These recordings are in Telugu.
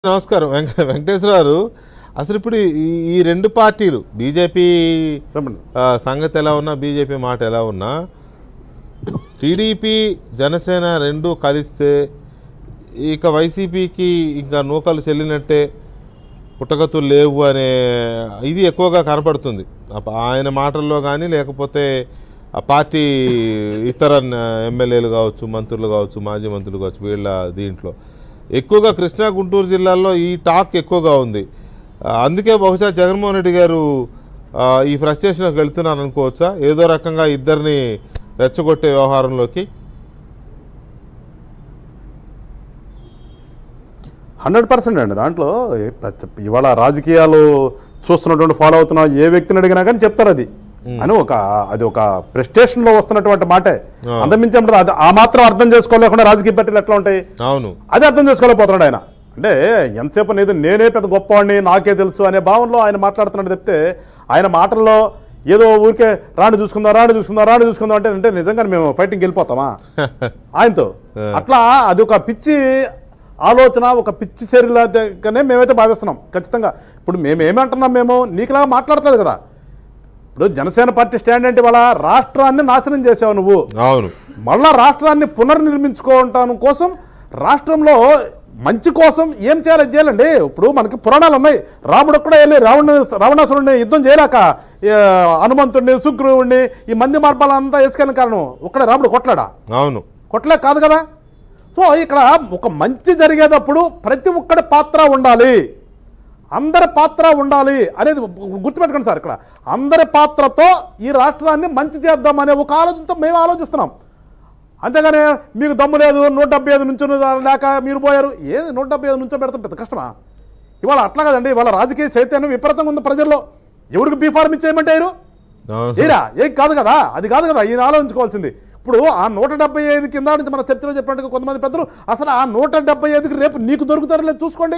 నమస్కారం వెంక వెంకటేశ్వరరావు అసలు ఇప్పుడు ఈ ఈ రెండు పార్టీలు బీజేపీ చెప్పండి ఆ, సంగతి ఎలా ఉన్నా బీజేపీ మాట ఎలా ఉన్నా టీడీపీ జనసేన రెండు కలిస్తే ఇక వైసీపీకి ఇంకా నూకలు చెల్లినట్టే పుట్టగతులు లేవు అనే ఇది ఎక్కువగా కనపడుతుంది ఆ- ఆయన మాటల్లో కానీ లేకపోతే ఆ పార్టీ ఇతర న- ఎమ్మెల్యేలు కావచ్చు మంత్రులు కావచ్చు మాజీ మంత్రులు కావచ్చు వీళ్ళ దీంట్లో ఎక్కువగా కృష్ణా గుంటూరు జిల్లాల్లో ఈ టాక్ ఎక్కువగా ఉంది ఆ, అందుకే బహుశా జగన్మోహన్ రెడ్డి గారు ఆ, ఈ ఫ్రస్ట్రేషన్కి వెళ్తున్నారు అనుకోవచ్చా ఏదో రకంగా ఇద్దరిని రెచ్చగొట్టే వ్యవహారంలోకి హండ్రెడ్ పర్సెంట్ అండి దాంట్లో ఏ- ప- ఇవాళ రాజకీయాలు చూస్తున్నటువంటి ఫాలో అవుతున్న ఏ వ్యక్తిని అడిగినా కానీ చెప్తారు అది అని ఒక అది ఒక ప్రెస్టేషన్ లో వస్తున్నటువంటి మాటే ఆ. అంతమించి ఏమంటది? అది ఆ మాత్రం అర్థం చేసుకోలేకుండా రాజకీయ పార్టీలు ఎట్లా ఉంటాయి అవును అది అర్థం చేసుకోలేకపోతున్నాడు ఆయన అంటే ఎంతసేపు అనేది నేనే పెద్ద గొప్పవాడిని నాకే తెలుసు అనే భావంలో ఆయన మాట్లాడుతున్నాడు చెప్తే ఆయన మాటల్లో ఏదో ఊరికే రాణి చూసుకుందాం రాణి చూసుకుందాం రాణి చూసుకుందాం అంటే అంటే నిజంగా మేము ఫైటింగ్కి వెళ్ళిపోతామా ఆయనతో అట్లా అది ఒక పిచ్చి ఆలోచన ఒక పిచ్చి చర్యలనే మేమైతే భావిస్తున్నాం ఖచ్చితంగా ఇప్పుడు మేము ఏమంటున్నాం మేము నీకులా మాట్లాడలేదు కదా ఇప్పుడు జనసేన పార్టీ స్టాండ్ అంటే వాళ్ళ రాష్ట్రాన్ని నాశనం చేసావు నువ్వు అవును మళ్ళా రాష్ట్రాన్ని పునర్నిర్మించుకోవటం కోసం రాష్ట్రంలో మంచి కోసం ఏం చేయాలి అది చేయాలండి ఇప్పుడు మనకి పురాణాలు ఉన్నాయి రాముడు కూడా వెళ్ళి రావణ రావణాసురుడిని యుద్ధం చేయలేక ఏ, హనుమంతుడిని సుగ్రీవుడిని ఈ మంది మార్పాలంతా వేసుకెళ్ళిన కారణం ఒక్కడే రాముడు కొట్లాడా అవును కొట్టలే కాదు కదా సో ఇక్కడ ఒక మంచి జరిగేటప్పుడు ప్రతి ఒక్కడి పాత్ర ఉండాలి అందరి పాత్ర ఉండాలి అనేది గుర్తుపెట్టుకోండి సార్ ఇక్కడ అందరి పాత్రతో ఈ రాష్ట్రాన్ని మంచి చేద్దాం అనే ఒక ఆలోచనతో మేము ఆలోచిస్తున్నాం అంతేగాని మీకు దమ్ము లేదు నూట డెబ్బై ఐదు నుంచి లేక మీరు పోయారు ఏది నూట డెబ్బై ఐదు నుంచో పెడతాం పెద్ద కష్టమా ఇవాళ అట్లా కదండి ఇవాళ రాజకీయ చైతన్యం విపరీతంగా ఉంది ప్రజల్లో ఎవరికి బీఫార్మ్ ఇచ్చేయమంటారు అవును ఏరా ఏం కాదు కదా అది కాదు కదా ఈయన ఆలోచించుకోవాల్సింది ఇప్పుడు ఆ నూట డెబ్బై ఐదు కింద నుంచి మన చర్చలో చెప్పినట్టుగా కొంతమంది పెద్దలు అసలు ఆ నూట డెబ్బై ఐదుకి రేపు నీకు దొరుకుతారో లేదు చూసుకోండి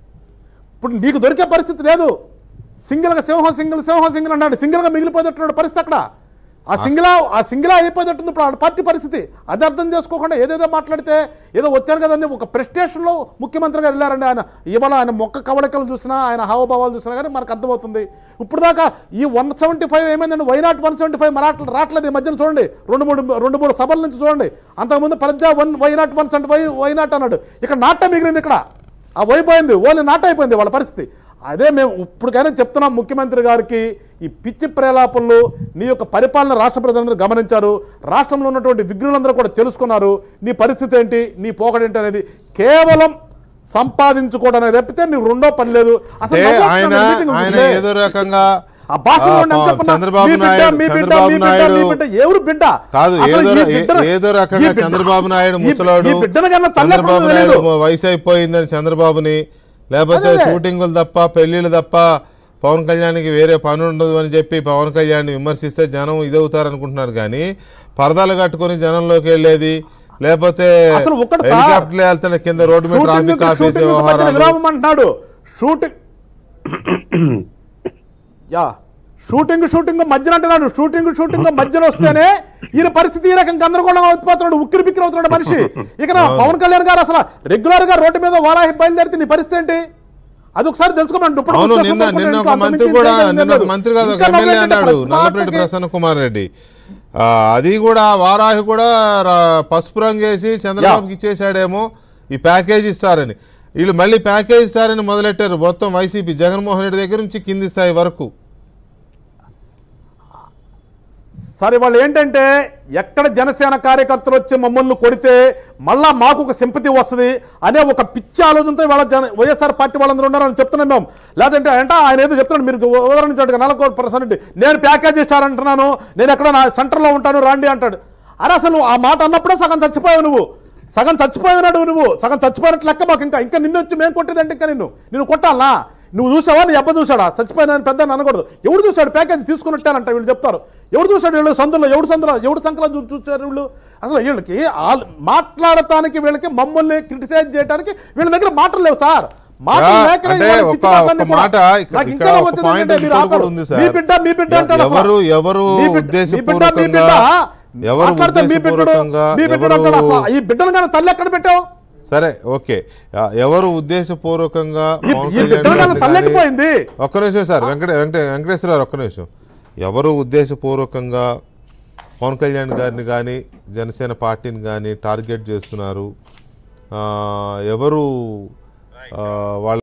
ఇప్పుడు నీకు దొరికే పరిస్థితి లేదు సింగిల్గా సింహం సింగిల్ సింహం సింగిల్ అన్నాడు సింగిల్గా మిగిలిపోయేటట్టున్నాడు పరిస్థితి అక్కడ ఆ సింగిలా ఆ సింగిలా అయిపోయేటట్టుంది ఇప్పుడు ఆ పార్టీ పరిస్థితి అది అర్థం చేసుకోకుండా ఏదేదో మాట్లాడితే ఏదో వచ్చారు కదండి ఒక ప్రెస్టేషన్లో ముఖ్యమంత్రి గారు వెళ్ళారండి ఆయన ఇవాళ ఆయన మొక్క కవళికలు చూసినా ఆయన హావభావాలు చూసినా కానీ మనకు అర్థమవుతుంది ఇప్పుడు దాకా ఈ వన్ సెవెంటీ ఫైవ్ ఏమైందండి వైనాట్ వన్ సెవెంటీ ఫైవ్ మరాట్లు రావట్లేదు ఈ మధ్యన చూడండి రెండు మూడు రెండు మూడు సభల నుంచి చూడండి అంతకుముందు ప్రజా one why not one seventy five why not అన్నాడు ఇక్కడ నాట మిగిలింది ఇక్కడ ఆ వైపోయింది ఓన్లీ నాట అయిపోయింది వాళ్ళ పరిస్థితి అదే మేము ఇప్పటికైనా చెప్తున్నాం ముఖ్యమంత్రి గారికి ఈ పిచ్చి ప్రేలాపనలు నీ యొక్క పరిపాలన రాష్ట్ర ప్రజలందరూ గమనించారు రాష్ట్రంలో ఉన్నటువంటి విఘ్నులందరూ కూడా తెలుసుకున్నారు నీ పరిస్థితి ఏంటి నీ పోకడేంటి అనేది కేవలం సంపాదించుకోవడం అనేది తప్పితే నీకు రెండో పని లేదు అసలు అంటే నవ్వు ఆయన వస్తుంది మీటింగ్ ఆయన ఉంటే. ఏదో రకంగా ఆ భాషలో ఆ, ఉండే అంశం చెప్పన్నా? చంద్రబాబు మీ బిడ్డ, నాయుడు మీ బిడ్డ, చంద్రబాబు మీ బిడ్డ, మీ నాయుడు బిడ్డ, ఎవరు బిడ్డ కాదు అసలు ఏదో ఈ ర- బిడ్డను- ఏదో ఈ రకంగా బిడ్డ- చంద్రబాబు నాయుడు ఈ- ముసలాడు ఈ బిడ్డను కన్నా తల్లి చంద్రబాబు ఎప్పుడు నాయుడు తెలియదు. వయసు అయిపోయిందని చంద్రబాబుని లేకపోతే అదే. షూటింగులు తప్ప పెళ్లిళ్ళు తప్ప పవన్ కళ్యాణ్కి వేరే పని ఉండదు అని చెప్పి పవన్ కళ్యాణ్ విమర్శిస్తే జనం ఇదవుతారు అనుకుంటున్నారు కానీ పరదాలు కట్టుకొని జనంలోకి వెళ్ళేది లేకపోతే అసలు ఒక్కటి సార్. హెలికాప్టర్లు వెళ్తున్న కింద రోడ్డు మీద ట్రాఫిక్ షూటింగ్ ఆఫీస్ షూటింగ్ మధ్యన వ్యవహారాలు విరామం అంటున్నాడు షూటింగ్ యా షూటింగ్ షూటింగ్ మధ్యన అంటున్నాడు షూటింగ్ షూటింగ్ మధ్యలో వస్తేనే ఈయన పరిస్థితి ఈ రకం గందరగోళం అయిపోతున్నాడు ఉక్కిరి బిక్కిరి అవుతున్నాడు మనిషి ఇక నా పవన్ కళ్యాణ్ గారు అసలు రెగ్యులర్ గా రోడ్డు మీద వారాహి బయలుదేరితే నీ పరిస్థితి ఏంటి అది ఒకసారి తెలుసుకోమండి ఇప్పుడు అవును చూస్తే నిన్న చూస్తే నిన్న ఇంకా ఒక అంతకు మంత్రి మించి కూడా ఇంకేం నిన్న ఒక లేదు. మంత్రి కాదు ఒక ఇంకా ఎమ్మెల్యే నవ్వుతుంటే అన్నాడు ప్రతి నల్లపరెడ్డి మాటకి- ప్రసన్న కుమార్ రెడ్డి ఆ, అది కూడా వారాహి కూడా రా- పసుపు రంగు వేసి చంద్రబాబుకి ఇచ్చేసాడేమో ఈ ప్యాకేజ్ ఇస్తారని వీళ్ళు మళ్ళీ ప్యాకేజ్ ఇస్తారని మొదలెట్టారు మొత్తం వైసీపీ జగన్మోహన్ రెడ్డి దగ్గర నుంచి కింది స్థాయి వరకు సరే వాళ్ళు ఏంటంటే ఎక్కడ జనసేన కార్యకర్తలు వచ్చి మమ్మల్ని కొడితే మళ్ళా మాకు ఒక సింపతి వస్తుంది అనే ఒక పిచ్చి ఆలోచనతో వాళ్ళ జన వైఎస్ఆర్ పార్టీ వాళ్ళందరూ ఉన్నారని చెప్తున్నాం మేము లేదంటే అంటే ఆయన ఏదో చెప్తున్నాడు మీరు ఉదాహరించాడు నలకో పర్సెంట్ నేను ప్యాకేజ్ ఇస్తారంటున్నాను నేను ఎక్కడ నా సెంటర్లో ఉంటాను రాండి అంటాడు అరే అసలు ఆ మాట అన్నప్పుడే సగం చచ్చిపోయావు నువ్వు సగం చచ్చిపోయినాడు నువ్వు సగం చచ్చిపోయినట్లు లెక్క మాకు ఇంకా ఇంకా నిన్ను వచ్చి మేము కొట్టేదంటే ఇంకా నిన్ను నిన్ను కొట్టాలా నువ్వు చూసావా నీ అబ్బ చూసాడా చచ్చిపోయిన పెద్ద అనకూడదు ఎవడు చూశాడు ప్యాకేజ్ తీసుకున్నట్టానంట వీళ్ళు చెప్తారు ఎవడు చూశాడు వీళ్ళు సందులో ఎవడు సందులో ఎవడు సంకలం చూ- చూశారు వీళ్ళు అసలు వీళ్ళకి ఆల్- మాట్లాడటానికి వీళ్ళకి మమ్మల్ని క్రిటిసైజ్ చేయడానికి వీళ్ళ దగ్గర మాటలు లేవు సార్ మాటలు యా, లేకనే అంటే ఇవాళ ఒక- పిచ్చి మాటలన్నీ ఒక కూడా. మాట ఇక్కడ- నాకు ఇక్కడ ఇంకా ఒక వచ్చింది పాయింట్ ఏంటంటే మీరు ఇంకోటి కూడా ఆపరు. ఉంది సార్. మీ బిడ్డ మీ బిడ్డ అంటాడు అసలు. ఎవరు ఎవరు మీ బిడ్డ- మీ బిడ్డ, మీ బిడ్డ, ఉద్దేశపూర్వకంగా ఎవరు మాట్లాడితే మీ బిడ్డడు, ఉద్దేశపూర్వకంగా మీ బిడ్డ ఎవరు అంటాడు అసలు. ఈ బిడ్డను కానీ తల్లి ఎక్కడ పెట్టావు సరే ఓకే ఆ, ఎవరు ఉద్దేశపూర్వకంగా ఈ- పవన్ ఈ కళ్యాణ్ బిడ్డలు గారిని నన్ను తల్లెక్కిపోయింది ఒక్క నిమిషం సార్ వెంకట వెంకట వెంకటేశ్వర గారు ఒక్క నిమిషం ఎవరు ఉద్దేశపూర్వకంగా పవన్ కళ్యాణ్ గారిని కానీ జనసేన పార్టీని కానీ టార్గెట్ చేస్తున్నారు ఆ, ఎవరు ఆ, వాళ్ళ